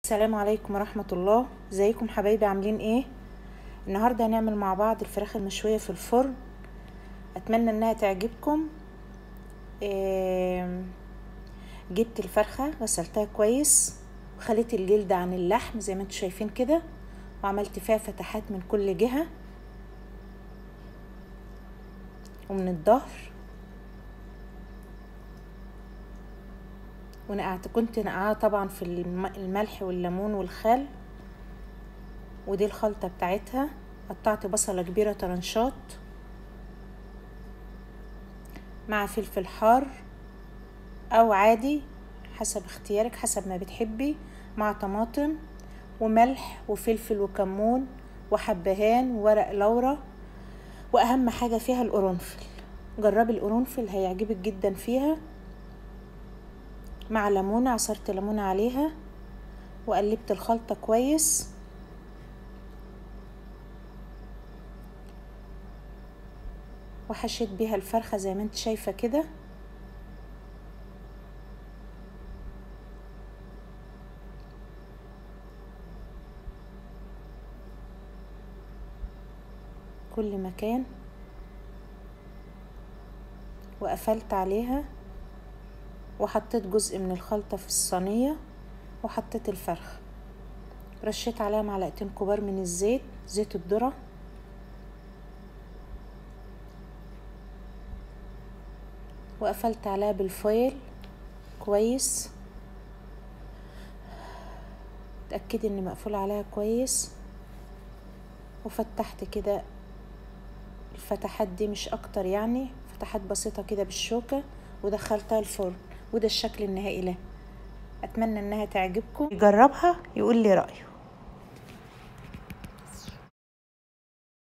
السلام عليكم ورحمة الله ازيكم حبايبي عاملين ايه النهاردة هنعمل مع بعض الفراخ المشوية في الفرن اتمنى انها تعجبكم إيه جبت الفرخة غسلتها كويس وخليت الجلد عن اللحم زي ما انتم شايفين كده وعملت فيها فتحات من كل جهة ومن الظهر ونقعت كنت نقعها طبعا في الملح والليمون والخل ودي الخلطة بتاعتها قطعت بصلة كبيرة طرنشات مع فلفل حار او عادي حسب اختيارك حسب ما بتحبي مع طماطم وملح وفلفل وكمون وحبهان وورق لورا واهم حاجة فيها القرنفل جربي القرنفل هيعجبك جدا فيها مع ليمونة عصرت ليمونة عليها وقلبت الخلطة كويس وحشيت بيها الفرخة زي ما انت شايفة كده كل مكان وقفلت عليها وحطيت جزء من الخلطة في الصينية وحطيت الفرخ رشيت عليها معلقتين كبار من الزيت زيت الذرة وقفلت عليها بالفويل كويس اتأكدي ان مقفول عليها كويس وفتحت كده الفتحات دي مش اكتر يعني فتحات بسيطة كده بالشوكة ودخلتها الفرن وده الشكل النهائي لها اتمنى انها تعجبكم يجربها يقول لي رأيه